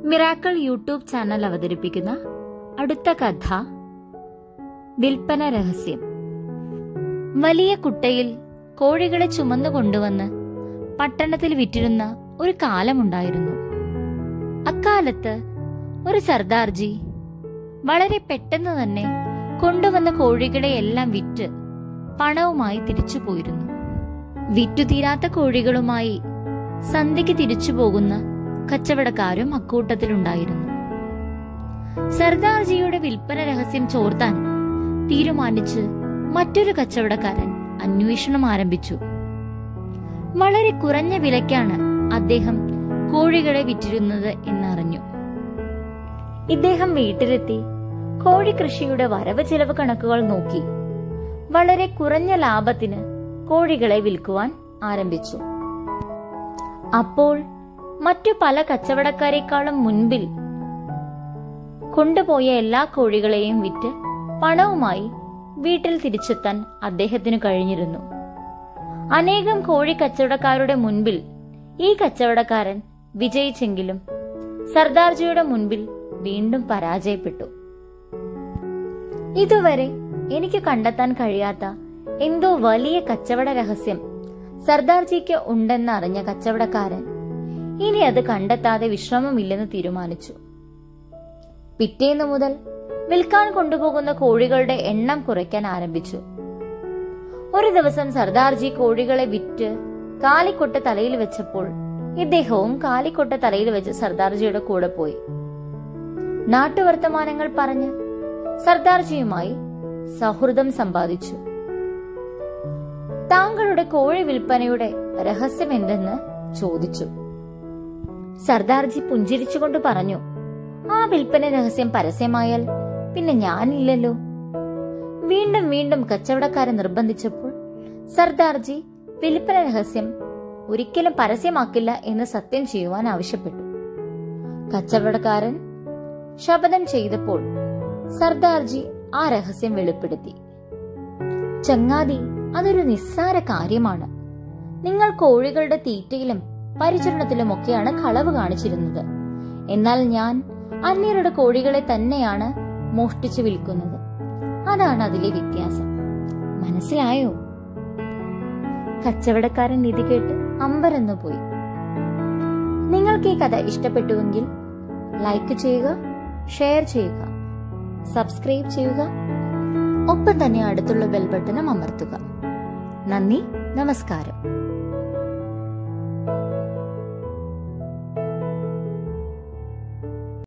miracle YouTube channel അവതരിപ്പിക്കുന്ന അടുത്ത കഥ വിൽപ്പന രഹസ്യം വലിയ കുട്ടയിൽ കോഴികളെ ചുമന്നു കൊണ്ടുവന്ന് പട്ടണത്തിൽ വിറ്റിരുന്ന ഒരു കാലമുണ്ടായിരുന്നു അക്കാലത്ത് ഒരു സർദാർജി വളരെ പെട്ടെന്ന് തന്നെ കൊണ്ടുവന്ന കോഴികളെയെല്ലാം വിറ്റ് പണവുമായി തിരിച്ചു പോയിരുന്നു വിറ്റുതീരാത്ത കോഴികളുമായി സന്ധ്യയ്ക്ക് തിരിച്ചു പോകുന്ന കച്ചവടക്കാരും അക്കൂട്ടത്തിലുണ്ടായിരുന്നു സർദാർജിയുടെ വിൽപ്പന രഹസ്യം ചോർത്താൻ തീരുമാനിച്ച് മറ്റൊരു കച്ചവടക്കാരൻ അന്വേഷണം ആരംഭിച്ചു വളരെ കുറഞ്ഞ വിലയ്ക്കാണ് അദ്ദേഹം കോഴികളെ വിറ്റിരുന്നത് എന്നറിഞ്ഞു ഇദ്ദേഹം വീട്ടിലെത്തി കോഴി കൃഷിയുടെ വരവ് ചിലവ് കണക്കുകൾ നോക്കി വളരെ കുറഞ്ഞ ലാഭത്തിന് കോഴികളെ വിൽക്കുവാൻ ആരംഭിച്ചു അപ്പോൾ മറ്റു പല കച്ചവടക്കാരെക്കാളും മുൻപിൽ കൊണ്ടുപോയ എല്ലാ കോഴികളെയും വിറ്റ് പണവുമായി വീട്ടിൽ തിരിച്ചെത്താൻ അദ്ദേഹത്തിന് കഴിഞ്ഞിരുന്നു അനേകം കോഴി കച്ചവടക്കാരുടെ മുൻപിൽ ഈ കച്ചവടക്കാരൻ വിജയിച്ചെങ്കിലും സർദാർജിയുടെ മുൻപിൽ വീണ്ടും പരാജയപ്പെട്ടു ഇതുവരെ എനിക്ക് കണ്ടെത്താൻ കഴിയാത്ത എന്തോ വലിയ കച്ചവട രഹസ്യം സർദാർജിക്ക് ഉണ്ടെന്ന് അറിഞ്ഞ കച്ചവടക്കാരൻ ഇനി അത് കണ്ടെത്താതെ വിശ്രമമില്ലെന്ന് തീരുമാനിച്ചു പിറ്റേന്നു മുതൽ വിൽക്കാൻ കൊണ്ടുപോകുന്ന കോഴികളുടെ എണ്ണം കുറയ്ക്കാൻ ആരംഭിച്ചു ഒരു ദിവസം സർദാർജി കോഴികളെ വിറ്റ് കാലിക്കൊട്ട് തലയിൽ വെച്ചപ്പോൾ ഇദ്ദേഹവും കാലിക്കൊട്ട് തലയിൽ വെച്ച് സർദാർജിയുടെ കൂടെ പോയി നാട്ടുവർത്തമാനങ്ങൾ പറഞ്ഞ് സർദാർജിയുമായി സൗഹൃദം സമ്പാദിച്ചു താങ്കളുടെ കോഴി വിൽപ്പനയുടെ രഹസ്യം എന്തെന്ന് ചോദിച്ചു സർദാർജി പുഞ്ചിരിച്ചുകൊണ്ട് പറഞ്ഞു ആ വിൽപ്പന രഹസ്യം പരസ്യമായാൽ പിന്നെ ഞാനില്ലല്ലോ വീണ്ടും വീണ്ടും കച്ചവടക്കാരെ നിർബന്ധിച്ചപ്പോൾ സർദാർജി വിൽപ്പന രഹസ്യം ഒരിക്കലും പരസ്യമാക്കില്ല എന്ന് സത്യം ചെയ്യുവാൻ ആവശ്യപ്പെട്ടു കച്ചവടക്കാരൻ ശപഥം ചെയ്തപ്പോൾ സർദാർജി ആ രഹസ്യം വെളിപ്പെടുത്തി ചങ്ങാതി അതൊരു നിസ്സാര കാര്യമാണ് നിങ്ങൾ കോഴികളുടെ തീറ്റയിലും പരിചരണത്തിലുമൊക്കെയാണ് കളവ് കാണിച്ചിരുന്നത് എന്നാൽ ഞാൻ അന്യരുടെ കോഴികളെ തന്നെയാണ് മോഷ്ടിച്ചു വിൽക്കുന്നത് അതാണ് അതിലെ വ്യത്യാസം മനസ്സിലായോ കച്ചവടക്കാരൻ ഇത് കേട്ട് അമ്പരന്നു പോയി നിങ്ങൾക്ക് ഈ കഥ ഇഷ്ടപ്പെട്ടുവെങ്കിൽ ലൈക്ക് ചെയ്യുക ഷെയർ ചെയ്യുക സബ്സ്ക്രൈബ് ചെയ്യുക ഒപ്പം തന്നെ അടുത്തുള്ള ബെൽ ബട്ടണും അമർത്തുക നന്ദി നമസ്കാരം